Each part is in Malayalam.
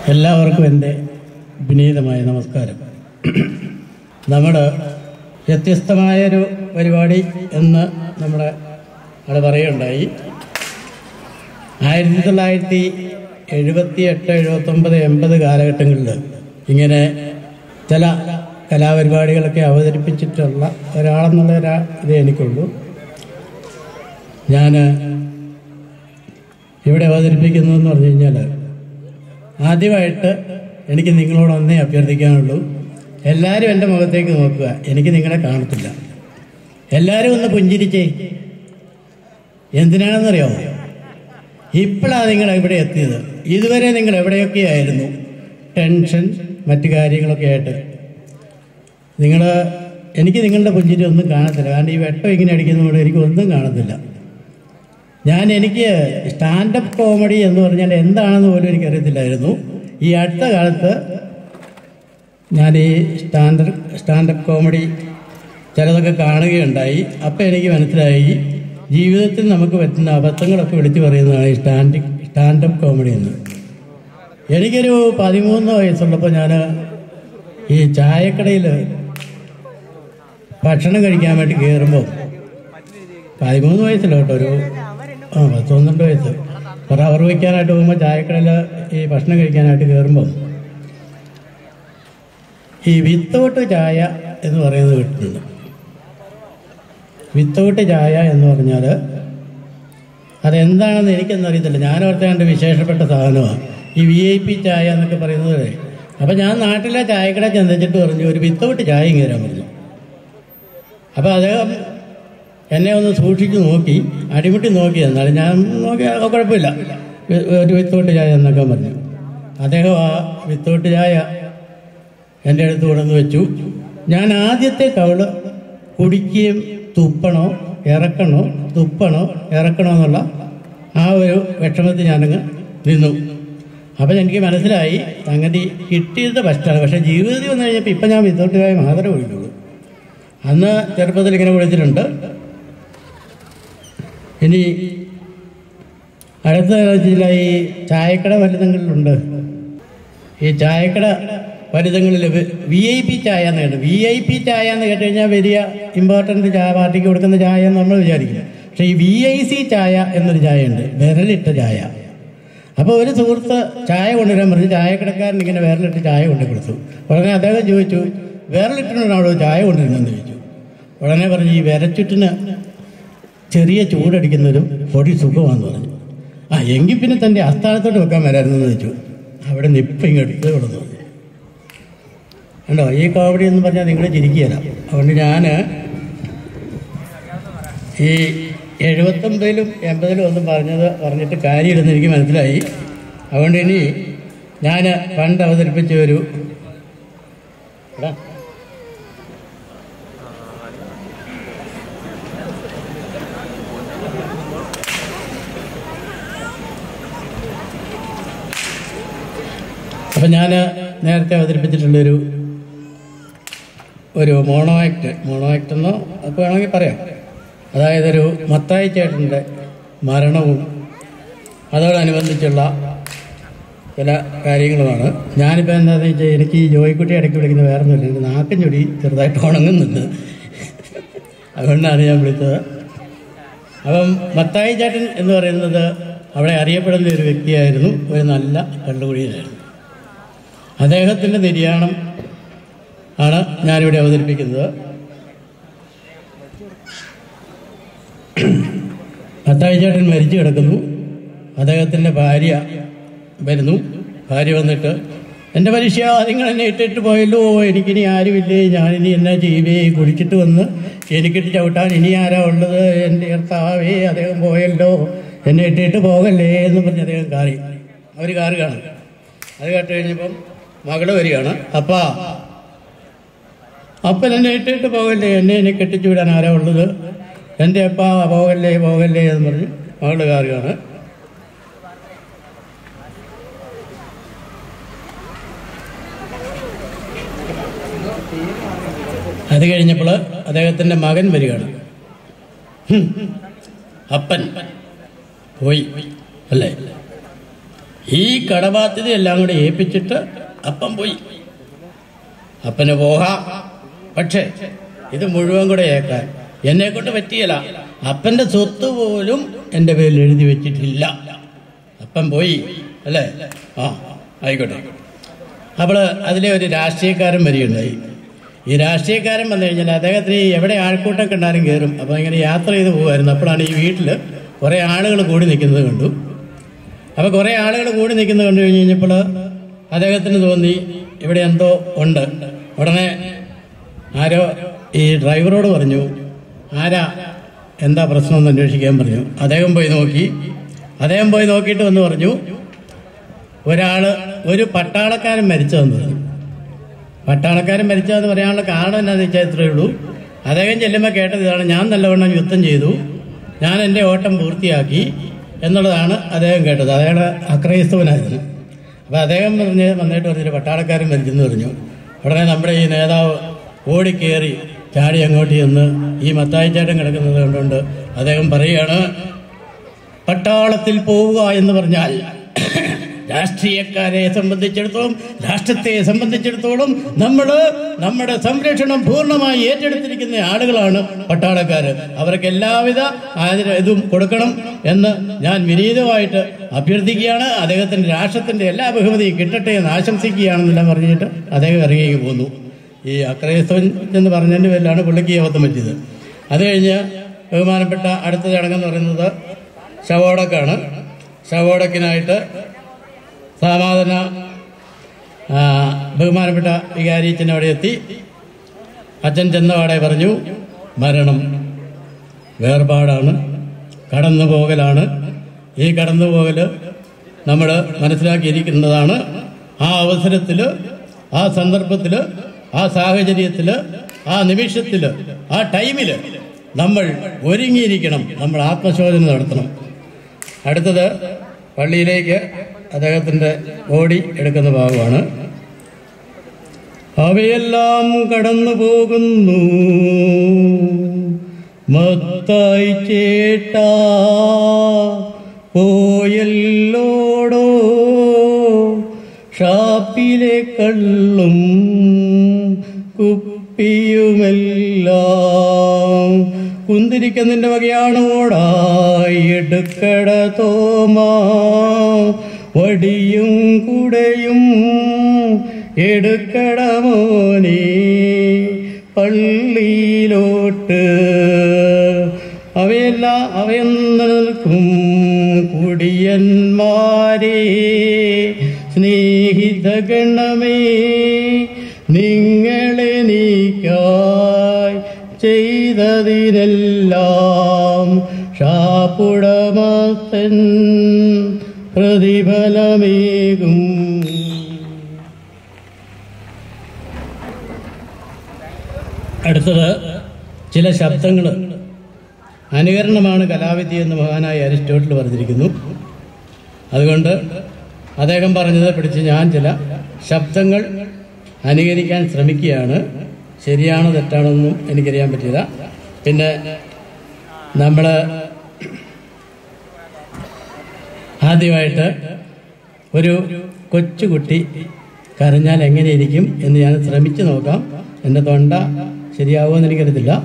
എല്ലാവർക്കും എൻ്റെ വിനീതമായ നമസ്കാരം നമ്മൾ വ്യത്യസ്തമായൊരു പരിപാടി എന്ന് നമ്മുടെ അവിടെ പറയുകയുണ്ടായി ആയിരത്തി തൊള്ളായിരത്തി എഴുപത്തി എട്ട് എഴുപത്തൊമ്പത് എൺപത് കാലഘട്ടങ്ങളിൽ ഇങ്ങനെ ചില കലാപരിപാടികളൊക്കെ അവതരിപ്പിച്ചിട്ടുള്ള ഒരാളെന്നുള്ള ഒരാ ഇതേ എനിക്കുള്ളൂ ഞാൻ ഇവിടെ അവതരിപ്പിക്കുന്നു എന്ന് പറഞ്ഞു കഴിഞ്ഞാൽ ആദ്യമായിട്ട് എനിക്ക് നിങ്ങളോട് ഒന്നേ അഭ്യർത്ഥിക്കാനുള്ളൂ എല്ലാവരും എൻ്റെ മുഖത്തേക്ക് നോക്കുക എനിക്ക് നിങ്ങളെ കാണത്തില്ല എല്ലാവരും ഒന്ന് പുഞ്ചിരിച്ചേ എന്തിനാണെന്നറിയാമോ ഇപ്പോഴാണ് നിങ്ങൾ ഇവിടെ എത്തിയത് ഇതുവരെ നിങ്ങൾ എവിടെയൊക്കെ ആയിരുന്നു ടെൻഷൻ മറ്റു കാര്യങ്ങളൊക്കെ ആയിട്ട് നിങ്ങൾ എനിക്ക് നിങ്ങളുടെ പുഞ്ചിരി ഒന്നും കാണത്തില്ല കാരണം ഈ വെട്ടം ഇങ്ങനെ അടിക്കുന്നതുകൊണ്ട് എനിക്ക് ഒന്നും കാണത്തില്ല ഞാൻ എനിക്ക് സ്റ്റാൻഡപ്പ് കോമഡി എന്ന് പറഞ്ഞാൽ എന്താണെന്ന് പോലും എനിക്കറിയത്തില്ലായിരുന്നു ഈ അടുത്ത കാലത്ത് ഞാൻ ഈ സ്റ്റാൻഡപ്പ് സ്റ്റാൻഡപ്പ് കോമഡി ചിലതൊക്കെ കാണുകയുണ്ടായി അപ്പം എനിക്ക് മനസ്സിലായി ജീവിതത്തിൽ നമുക്ക് പറ്റുന്ന അബദ്ധങ്ങളൊക്കെ വിളിച്ചു പറയുന്നതാണ് ഈ സ്റ്റാൻഡ് സ്റ്റാൻഡപ്പ് കോമഡി എന്ന് എനിക്കൊരു പതിമൂന്ന് വയസ്സുള്ളപ്പോൾ ഞാൻ ഈ ചായക്കടയിൽ ഭക്ഷണം കഴിക്കാൻ വേണ്ടി കയറുമ്പോൾ പതിമൂന്ന് വയസ്സില്ല കേട്ടോ ഒരു ആ പത്ത് പന്ത്രണ്ട് വയസ്സ് ഒരു അവർ വയ്ക്കാനായിട്ട് പോകുമ്പോൾ ചായക്കടയിൽ ഈ ഭക്ഷണം കഴിക്കാനായിട്ട് കയറുമ്പം ഈ വിത്തൗട്ട് ചായ എന്ന് പറയുന്നത് കിട്ടുന്നുണ്ട് വിത്തൗട്ട് ചായ എന്ന് പറഞ്ഞാൽ അതെന്താണെന്ന് എനിക്കൊന്നും അറിയത്തില്ല ഞാൻ ഓർത്തേണ്ട വിശേഷപ്പെട്ട സാധനമാണ് ഈ വി ഐ പി ചായ എന്നൊക്കെ പറയുന്നത് അപ്പം ഞാൻ നാട്ടിലെ ചായക്കട ചെന്നിട്ട് പറഞ്ഞു ഒരു വിത്തൗട്ട് ചായ ഇങ്ങനെ പറഞ്ഞു അപ്പോൾ അദ്ദേഹം എന്നെ ഒന്ന് സൂക്ഷിച്ച് നോക്കി അടിമുട്ടി നോക്കി എന്നാലും ഞാൻ നോക്കി "ആ, കുഴപ്പമില്ല വി- ഒരു വിത്തോട്ട് ചായ എന്നൊക്കെ പറഞ്ഞു അദ്ദേഹം ആ വിത്തോട്ട് ചായ എൻ്റെ അടുത്ത് കൊണ്ടുവന്ന് വെച്ചു ഞാൻ ആദ്യത്തെ കവള് കുടിക്കുകയും തുപ്പണോ ഇറക്കണോ തുപ്പണോ ഇറക്കണോ എന്നുള്ള ആ ഒരു വിഷമത്തിൽ ഞാനങ്ങ് നിന്നു അപ്പം എനിക്ക് മനസ്സിലായി സംഗതി കിട്ടിയത് ഫസ്റ്റാണ് പക്ഷേ ജീവിതത്തിൽ വന്നു കഴിഞ്ഞപ്പോൾ ഇപ്പം ഞാൻ വിത്തോട്ട് ചായ മാത്രമേ കുടിക്കുള്ളൂ അന്ന് ചെറുപ്പത്തിൽ ഇങ്ങനെ കുടിച്ചിട്ടുണ്ട് ഇനി അടുത്ത ചില ഈ ചായക്കട ഫലിതങ്ങളിലുണ്ട് ഈ ചായക്കട ഫലിതങ്ങളിൽ വി ഐ പി ചായ എന്ന് കേട്ടു വി ഐ പി ചായ എന്ന് കേട്ട് കഴിഞ്ഞാൽ വലിയ ഇമ്പോർട്ടൻ്റ് ചായ പാർട്ടിക്ക് കൊടുക്കുന്ന ചായ എന്ന് നമ്മൾ വിചാരിക്കും പക്ഷേ ഈ വി ഐ സി ചായ എന്നൊരു ചായയുണ്ട് വിരലിട്ട ചായ അപ്പോൾ ഒരു സുഹൃത്ത് ചായ കൊണ്ടുവരാൻ പറഞ്ഞു ചായക്കടക്കാരൻ ഇങ്ങനെ വിരലിട്ട് ചായ കൊണ്ടു കൊടുത്തു ഉടനെ അദ്ദേഹം ചോദിച്ചു വിരലിട്ടിനാണോ ചായ കൊണ്ടുവരുന്നതെന്ന് ചോദിച്ചു ഉടനെ പറഞ്ഞു ഈ വിരച്ചുറ്റിന് ചെറിയ ചൂടടിക്കുന്നൊരു പൊടി സുഖമാണെന്ന് പറഞ്ഞു ആ എങ്കിൽ പിന്നെ തൻ്റെ അസ്ഥാനത്തോട്ട് വെക്കാൻ വരാമെന്ന് വെച്ചു അവിടെ നിപ്പ് ഇങ്ങെടുത്ത് കൊടുത്തു കണ്ടോ ഈ കോമഡി എന്ന് പറഞ്ഞാൽ നിങ്ങൾ ചിരിക്കുകയല്ല അതുകൊണ്ട് ഞാൻ ഈ എഴുപത്തൊമ്പതിലും എൺപതിലും ഒന്നും പറഞ്ഞത് പറഞ്ഞിട്ട് കാര്യമില്ലെന്ന് എനിക്ക് മനസ്സിലായി അതുകൊണ്ട് ഇനി ഞാൻ പണ്ട് അവതരിപ്പിച്ച ഒരു എടാ അപ്പം ഞാൻ നേരത്തെ അവതരിപ്പിച്ചിട്ടുള്ളൊരു ഒരു മോണോ ആക്ട് മോണോ ആക്ട് എന്നോ ഒക്കെ വേണമെങ്കിൽ പറയാം അതായത് ഒരു മത്തായി ചേട്ടൻ്റെ മരണവും അതോടനുബന്ധിച്ചുള്ള ചില കാര്യങ്ങളുമാണ് ഞാനിപ്പോൾ എന്താണെന്ന് വെച്ചാൽ എനിക്ക് ഈ ജോയിക്കുട്ടി ഇടയ്ക്ക് വിളിക്കുന്ന വേറെ ഒന്നുമില്ല എനിക്ക് നാക്കും ചൊടി ചെറുതായിട്ട് ഉണങ്ങുന്നുണ്ട് അതുകൊണ്ടാണ് ഞാൻ വിളിച്ചത് അപ്പം മത്തായി ചേട്ടൻ എന്ന് പറയുന്നത് അവിടെ അറിയപ്പെടുന്ന ഒരു വ്യക്തിയായിരുന്നു ഒരു നല്ല കള്ളുകുടിയനായിരുന്നു അദ്ദേഹത്തിൻ്റെ നിര്യാണം ആണ് ഞാനിവിടെ അവതരിപ്പിക്കുന്നത് മത്തായി ചേട്ടൻ മരിച്ചു കിടക്കുന്നു അദ്ദേഹത്തിൻ്റെ ഭാര്യ വരുന്നു ഭാര്യ വന്നിട്ട് എൻ്റെ മനുഷ്യ നിങ്ങൾ എന്നെ ഇട്ടിട്ട് പോയല്ലോ എനിക്കിനി ആരുമില്ലേ ഞാനിനി എന്നാ ചെയ്യുവേ കുടിച്ചിട്ട് വന്ന് എനിക്കിട്ട് ചവിട്ടാൻ ഇനി ആരാ ഉള്ളത് എൻ്റെ കർത്താവേ അദ്ദേഹം പോയല്ലോ എന്നെ ഇട്ടിട്ട് പോകല്ലേ എന്ന് പറഞ്ഞ് അദ്ദേഹം കാറി അവർ കാറ് കാണും അത് കേട്ട് കഴിഞ്ഞപ്പം മകള് വരികയാണ് അപ്പാ അപ്പൻ എന്നെ ഇട്ടിട്ട് പോകല്ലേ എന്നെ എന്നെ കെട്ടിച്ചു വിടാൻ ആരാ ഉള്ളത് എൻ്റെ അപ്പ പോകല്ലേ പോകല്ലേ എന്ന് പറഞ്ഞ് മകള് കാറുകയാണ് അത് കഴിഞ്ഞപ്പോൾ അദ്ദേഹത്തിൻ്റെ മകൻ വരികയാണ് ഹും, അപ്പൻ പോയി അല്ലേ ഈ കടബാധ്യതയെല്ലാം കൂടെ ഏൽപ്പിച്ചിട്ട് അപ്പം പോയി അപ്പന് പോകാം പക്ഷേ ഇത് മുഴുവൻ കൂടെ ഏക്കാൻ എന്നെ കൊണ്ട് പറ്റിയല്ല അപ്പന്റെ സ്വത്ത് പോലും എന്റെ പേരിൽ എഴുതി വെച്ചിട്ടില്ല അപ്പം പോയി അല്ലേ ആ ആയിക്കോട്ടെ അപ്പോൾ അതിലെ ഒരു രാഷ്ട്രീയക്കാരൻ വരികയുണ്ടായി ഈ രാഷ്ട്രീയക്കാരൻ വന്നു കഴിഞ്ഞാൽ അദ്ദേഹത്തിന് ഈ എവിടെ ആൾക്കൂട്ടം കണ്ടാലും കയറും അപ്പോൾ ഇങ്ങനെ യാത്ര ചെയ്ത് പോകുമായിരുന്നു അപ്പോഴാണ് ഈ വീട്ടിൽ കുറേ ആളുകൾ കൂടി നിൽക്കുന്നത് കണ്ടു അപ്പോൾ കുറേ ആളുകൾ കൂടി നിൽക്കുന്നത് കണ്ടു കഴിഞ്ഞ് കഴിഞ്ഞപ്പോൾ അദ്ദേഹത്തിന് തോന്നി ഇവിടെ എന്തോ ഉണ്ട് ഉടനെ ആരോ ഈ ഡ്രൈവറോട് പറഞ്ഞു ആരാ എന്താ പ്രശ്നം എന്ന് അന്വേഷിക്കാൻ പറഞ്ഞു അദ്ദേഹം പോയി നോക്കി അദ്ദേഹം പോയി നോക്കിയിട്ട് വന്ന് പറഞ്ഞു ഒരാള് ഒരു പട്ടാളക്കാരൻ മരിച്ചതെന്ന് പറഞ്ഞു പട്ടാളക്കാരൻ മരിച്ചതെന്ന് പറയാനുള്ള കാരണം എന്നാന്ന് വെച്ചാൽ ഇത്രയേ ഉള്ളൂ അദ്ദേഹം ചെല്ലുമ്പോൾ കേട്ടത് ഇതാണ് ഞാൻ നല്ലവണ്ണം യുദ്ധം ചെയ്തു ഞാൻ എൻ്റെ ഓട്ടം പൂർത്തിയാക്കി എന്നുള്ളതാണ് അദ്ദേഹം കേട്ടത് അയാൾ അക്രൈസ്തവനായിരുന്നു അപ്പോൾ അദ്ദേഹം പറഞ്ഞ് വന്നിട്ട് പറഞ്ഞൊരു പട്ടാളക്കാരൻ മരിച്ചെന്ന് പറഞ്ഞു ഉടനെ നമ്മുടെ ഈ നേതാവ് ഓടിക്കേറി ചാടി അങ്ങോട്ട് ചെന്ന് ഈ മത്തായിച്ചേട്ടൻ കിടക്കുന്നത് കണ്ടുകൊണ്ട് അദ്ദേഹം പറയുകയാണ് പട്ടാളത്തിൽ പോവുക എന്ന് പറഞ്ഞാൽ രാഷ്ട്രീയക്കാരെ സംബന്ധിച്ചിടത്തോളം രാഷ്ട്രത്തെ സംബന്ധിച്ചിടത്തോളം നമ്മൾ നമ്മുടെ സംരക്ഷണം പൂർണ്ണമായി ഏറ്റെടുത്തിരിക്കുന്ന ആളുകളാണ് പട്ടാളക്കാർ അവർക്ക് എല്ലാവിധ ആദര- ഇതും കൊടുക്കണം എന്ന് ഞാൻ വിനീതമായിട്ട് അഭ്യർത്ഥിക്കുകയാണ് അദ്ദേഹത്തിന്റെ രാഷ്ട്രത്തിന്റെ എല്ലാ ബഹുമതിയും കിട്ടട്ടെ എന്ന് ആശംസിക്കുകയാണെന്നെല്ലാം പറഞ്ഞിട്ട് അദ്ദേഹം ഇറങ്ങിയേക്ക് പോന്നു ഈ അക്രൈസ്തവൻ എന്ന് പറഞ്ഞതിന്റെ പേരിലാണ് പുള്ളിക്ക് ഈ അബദ്ധം പറ്റിയത് അത് കഴിഞ്ഞ് ബഹുമാനപ്പെട്ട അടുത്ത ചടങ്ങെന്ന് പറയുന്നത് ശവോടക്കാണ് ശവോടക്കിനായിട്ട് സമാധാന ആ, ബഹുമാനപ്പെട്ട വികാരിച്ചൻ അവിടെ എത്തി അച്ഛൻ ചെന്നപാടെ പറഞ്ഞു മരണം വേർപാടാണ് കടന്നു പോകലാണ് ഈ കടന്നു പോകല് നമ്മൾ മനസ്സിലാക്കിയിരിക്കുന്നതാണ് ആ അവസരത്തിൽ ആ സന്ദർഭത്തിൽ ആ സാഹചര്യത്തിൽ ആ നിമിഷത്തിൽ ആ ടൈമിൽ നമ്മൾ ഒരുങ്ങിയിരിക്കണം നമ്മൾ ആത്മശോധന നടത്തണം അടുത്തത് പള്ളിയിലേക്ക് അദ്ദേഹത്തിന്റെ ബോഡി എടുക്കുന്ന ഭാഗമാണ് അവയെല്ലാം കടന്നു പോകുന്നു മത്തായി ചേട്ടാ പോയല്ലോടോ ഷാപ്പിലെ കള്ളും കുപ്പിയുമെല്ലാം കുന്തിരിക്ക നിന്റെ വകയാണ് ഓടായി എടുക്കട തോമാ വടിയും കുടയും എടുക്കട മോനെ പള്ളിയിലോട്ട് അവയെല്ലാം അവയെന്ന് നിൽക്കും കുടിയന്മാരെ സ്നേഹിത ഗണമേ നിങ്ങളെ നീക്കായി ചെയ്തതിനെല്ലാം ഷാപ്പുടമത്തൻ പ്രതിഫലമേകും അടുത്തത് ചില ശബ്ദങ്ങൾ അനുകരണമാണ് കലാവിദ്യ എന്ന് മഹാനായ അരിസ്റ്റോട്ടിൽ പറഞ്ഞിരിക്കുന്നു അതുകൊണ്ട് അദ്ദേഹം പറഞ്ഞത് പിടിച്ച് ഞാൻ ചില ശബ്ദങ്ങൾ അനുകരിക്കാൻ ശ്രമിക്കുകയാണ് ശരിയാണോ തെറ്റാണോന്നും എനിക്കറിയാൻ പറ്റില്ല പിന്നെ നമ്മൾ ആദ്യമായിട്ട് ഒരു കൊച്ചുകുട്ടി കരഞ്ഞാൽ എങ്ങനെയിരിക്കും എന്ന് ഞാൻ ശ്രമിച്ചു നോക്കാം എൻ്റെ തൊണ്ട ശരിയാവുമെന്ന് എനിക്കറിയത്തില്ല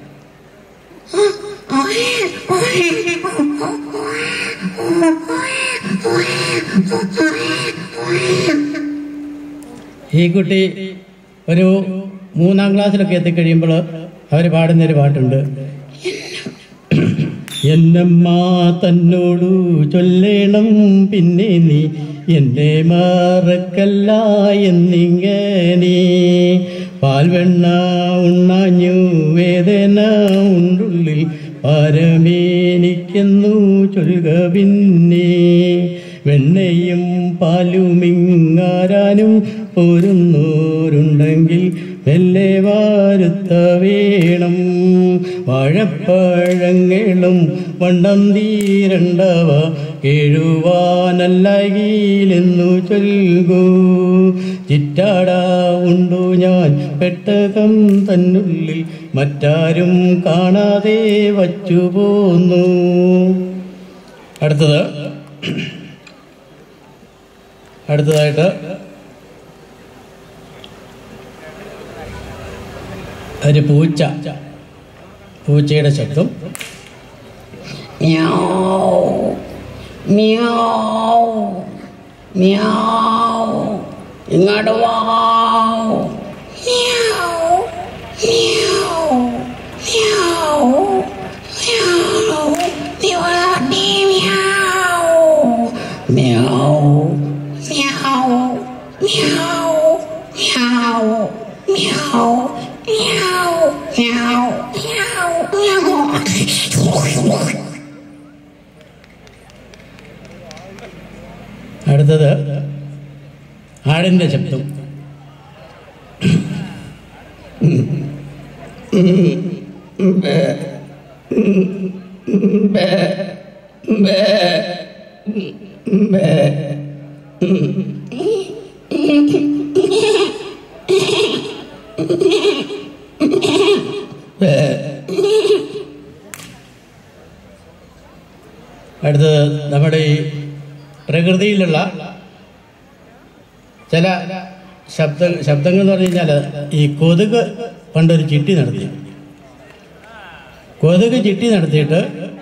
ഈ കുട്ടി ഒരു മൂന്നാം ക്ലാസ്സിലൊക്കെ എത്തിക്കഴിയുമ്പോൾ അവർ പാടുന്നൊരു പാട്ടുണ്ട് എന്നമ്മ തന്നോടു ചൊല്ലേണം പിന്നെ നീ എന്നെ മറക്കല്ല എന്നിങ്ങനെ പാൽവെണ്ണ ഉണ്ണാഞ്ഞു വേദന ഉണ്ടുള്ളിൽ പരമേനിക്കെന്നു ചൊല്ലുക പിന്നെ വെണ്ണയും പാലുമിങ്ങാരാനും പോരുന്നോരുണ്ടെങ്കിൽ മെല്ലെ വാരുത്ത വേണം വാഴപ്പഴങ്ങളും വണ്ണം തീരണ്ടവ കേഴുവാനല്ലകിലെന്നു ചൊൽകൂ ചിറ്റാട ഉണ്ടു ഞാൻ പെട്ടകം തന്നുള്ളിൽ മറ്റാരും കാണാതെ വച്ചു പോന്നു അടുത്തത് അടുത്തതായിട്ട് ഒരു പൂച്ച പൂച്ചയുടെ ശബ്ദം Meow. Meow. Meow. ഇങ്ങോട്ട് വാ Meow. Meow. Meow. Meow. Diwali meow. Meow. Meow. Meow. Meow. Meow. Meow. Meow. Meow. Meow. അടുത്തത് ആടിൻ്റെ ശബ്ദം അടുത്തത് നമ്മുടെ ഈ പ്രകൃതിയിലുള്ള ചില ശബ്ദ ശബ്ദങ്ങൾ എന്ന് പറഞ്ഞു കഴിഞ്ഞാൽ ഈ കൊതുക് പണ്ടൊരു ചിട്ടി നടത്തി കൊതുക് ചിട്ടി നടത്തിയിട്ട്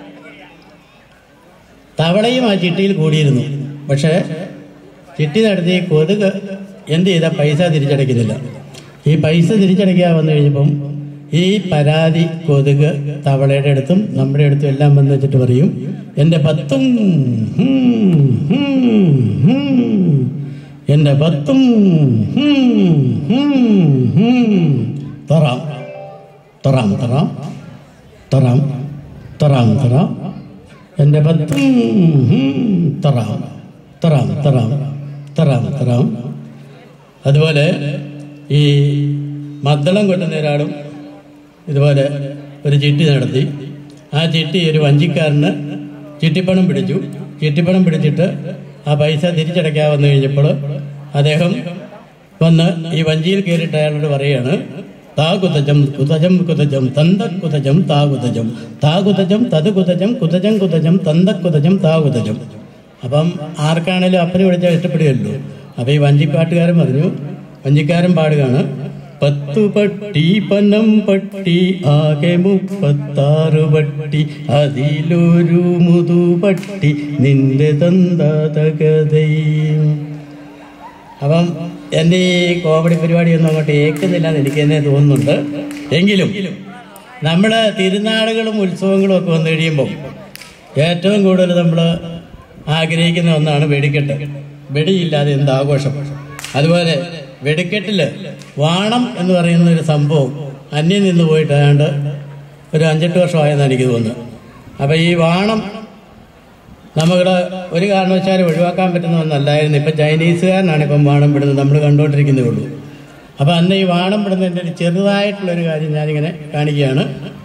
തവളയും ആ ചിട്ടിയിൽ കൂടിയിരുന്നു പക്ഷേ ചിട്ടി നടത്തി കൊതുക് എന്ത് ചെയ്താൽ പൈസ തിരിച്ചടയ്ക്കുന്നില്ല ഈ പൈസ തിരിച്ചടയ്ക്കാൻ വന്നു കഴിഞ്ഞപ്പം ഈ പരാതി കൊതുക് തവളയുടെ അടുത്തും നമ്മുടെ അടുത്തും എല്ലാം വന്ന് വെച്ചിട്ട് പറയും എൻ്റെ പത്തും ഹും, ഹും, ഹും. എൻ്റെ പത്തും ഹും, ഹും, ഹും. തറാം തറാം തറാം തറാം തറാം തറാം എൻ്റെ പത്തും ഹും, തറാം തറാം തറാം തറാം തറാം അതുപോലെ ഈ മദ്ദളം കൊണ്ടുന്ന ഒരാളും ഇതുപോലെ ഒരു ചിട്ടി നടത്തി ആ ചിട്ടി ഒരു വഞ്ചിക്കാരന് ചിട്ടിപ്പണം പിടിച്ചു ചിട്ടിപ്പണം പിടിച്ചിട്ട് ആ പൈസ തിരിച്ചടയ്ക്കാൻ വന്നു കഴിഞ്ഞപ്പോൾ അദ്ദേഹം വന്ന് ഈ വഞ്ചിയിൽ കയറിയിട്ട് അയാളോട് പറയാണ് താ കുതജം കുതജം കുതജം തന്ത കുതജം താ കുതജം താ കുതജം തത് കുതജം കുതജം കുതജം തന്ത കുതജം താ കുതജം അപ്പം ആർക്കാണേലും അപ്പനെ വിളിച്ചാൽ ഇഷ്ടപ്പെടുകയല്ലോ അപ്പൊ ഈ വഞ്ചിപ്പാട്ടുകാരൻ പറഞ്ഞു വഞ്ചിക്കാരൻ പാടുകയാണ് പത്തു പട്ടി പനം പട്ടി ആകെ മുപ്പത്താറ് പട്ടി അതിലൊരു മുതുപട്ടി നിന്റെ തന്തതകതയും അപ്പം എൻ്റെ ഈ കോമഡി പരിപാടിയൊന്നും അങ്ങോട്ട് ഏക്കുന്നില്ല എന്ന് എനിക്ക് തന്നെ തോന്നുന്നുണ്ട് എങ്കിലും നമ്മൾ തിരുനാളുകളും ഉത്സവങ്ങളും ഒക്കെ വന്നു കഴിയുമ്പം ഏറ്റവും കൂടുതൽ നമ്മൾ ആഗ്രഹിക്കുന്ന ഒന്നാണ് വെടിക്കെട്ട് വെടിയില്ലാതെ എന്ത് ആഘോഷം അതുപോലെ വെടിക്കെട്ടിൽ വാണം എന്ന് പറയുന്ന ഒരു സംഭവം അന്യം നിന്ന് പോയിട്ട് ഏതാണ്ട് ഒരു അഞ്ചെട്ട് വർഷമായെന്നാണ് എനിക്ക് തോന്നുന്നത് അപ്പം ഈ വാണം നമ്മുടെ ഒരു കാരണവശാലും ഒഴിവാക്കാൻ പറ്റുന്ന ഒന്നല്ലായിരുന്നു ഇപ്പം ചൈനീസുകാരനാണ് ഇപ്പം വാണം വിടുന്നത് നമ്മൾ കണ്ടുകൊണ്ടിരിക്കുന്നേ ഉള്ളൂ അപ്പം അന്ന് ഈ വാണം വിടുന്നതിൻ്റെ ഒരു ചെറുതായിട്ടുള്ളൊരു കാര്യം ഞാനിങ്ങനെ കാണിക്കുകയാണ്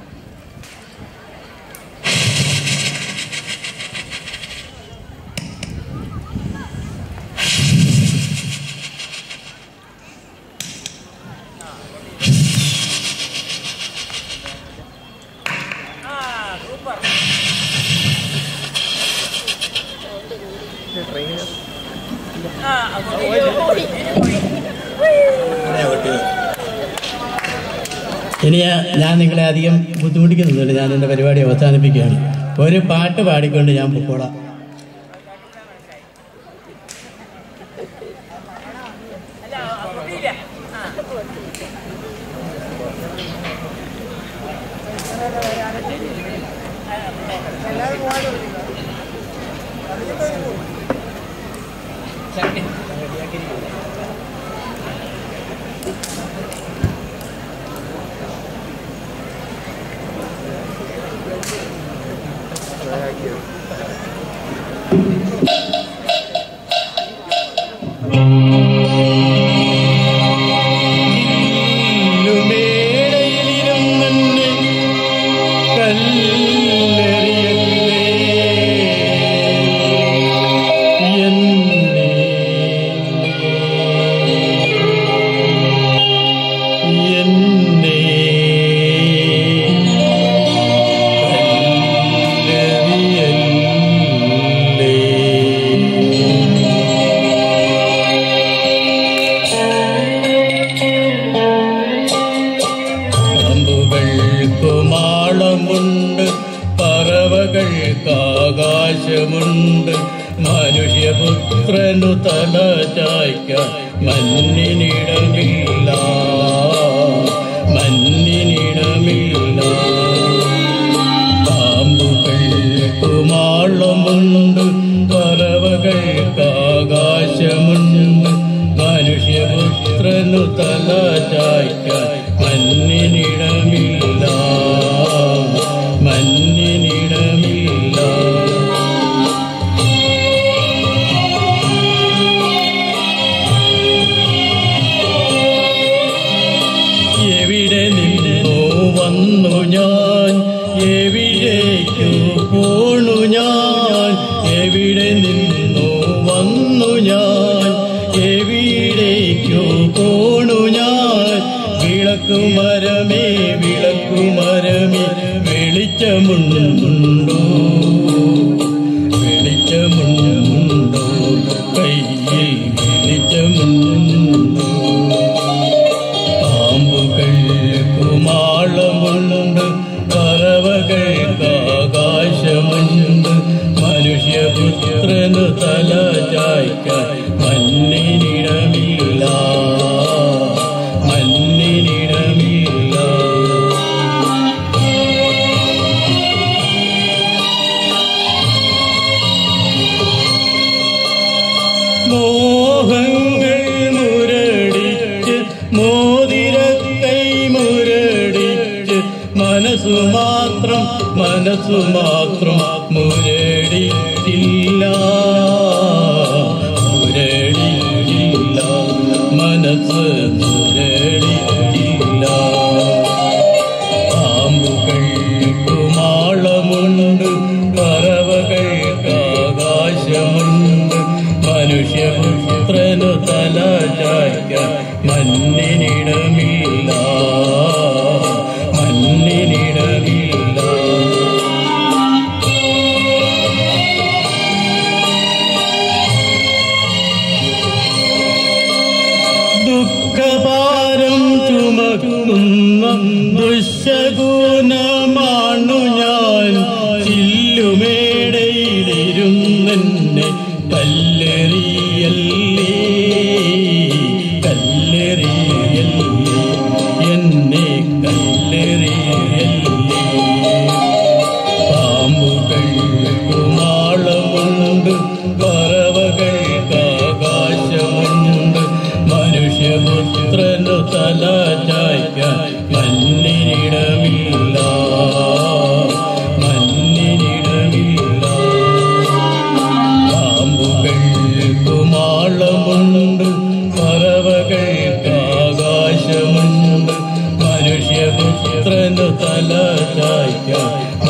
ഇനി ഞാൻ- ഞാൻ നിങ്ങളെ അധികം ബുദ്ധിമുട്ടിക്കുന്നില്ല ഞാൻ എൻ്റെ പരിപാടി അവസാനിപ്പിക്കുകയാണ് ഒരു പാട്ട് പാടിക്കൊണ്ട് ഞാൻ പൊക്കോളാം മേടയിലിരുന്നെന്നെ കല്ലെറിയല്ലേ എന്നെ ആകാശമുണ്ട് മനുഷ്യപുത്രനു തല ചായ്ക്കാൻ മണ്ണിനിടമില്ല മണ്ണിനിടമില്ല പാമ്പുകൾക്കുമാളമുണ്ട് പറവകൾക്ക് ആകാശമുണ്ട് മനുഷ്യപുത്രനു തല ചായ്ക്കാൻ മണ്ണിനിടമില്ല മണ്ണിനിടമില്ല എവിടെ നിന്നോ വന്നു ഞാൻ എവിടേക്കു പോണു ഞാൻ എവിടെ നിന്നോ വന്നു ഞാൻ എവിടേക്കു പോണു ഞാൻ വിളക്കുമരമേ വിളക്കുമരമേ വെളിച്ചമുണ്ടുണ്ടോ വെളിച്ചമുണ്ടോ കയ്യിൽ വെളിച്ചമുണ്ടോ പാമ്പുകൾക്കുമാളമുണ്ട് പറവകൾക്ക് ആകാശമുണ്ട് മനുഷ്യപുത്രനു തല ചായ്ക്കാൻ മണ്ണിനിടമില്ല മണ്ണിനിടമില്ല മോഹങ്ങൾ മുരടിച്ച് മോതിരക്കൈ മുരടിച്ച് മനസ്സു മാത്രം മനസ്സു മാത്രം മുരടിച്ചില്ല മുരടിച്ചില്ല മനസ്സ് മുരടിച്ചില്ല പാമ്പുകൾക്കുമാളമുണ്ട് പറവകൾക്ക് ആകാശമുണ്ട് മനുഷ്യപുത്രനു തല ചായ്ക്കാൻ മണ്ണിനിടമില്ല മണ്ണിനിടമില്ല ദുഃഖഭാരം ചുമക്കുന്ന ദുശകുനമാണു ഞാൻ ചില്ലുമേടയിലിരുന്നെന്നെ കല്ലെറിയല്ലേ കല്ലെറിയല്ലേ എന്നെ കല്ലെറിയല്ലേ പാമ്പുകൾക്കുമാളമുണ്ട് പറവകൾക്ക് ആകാശമുണ്ട് മനുഷ്യപുത്രനു തല ചായ്ക്കാൻ മണ്ണിനിടമില്ല മണ്ണിനിടമില്ല പാമ്പുകൾക്കുമാളമുണ്ട് പറവകൾക്ക് ആകാശമുണ്ട് മനുഷ്യപുത്രനു തല ചായ്ക്കാൻ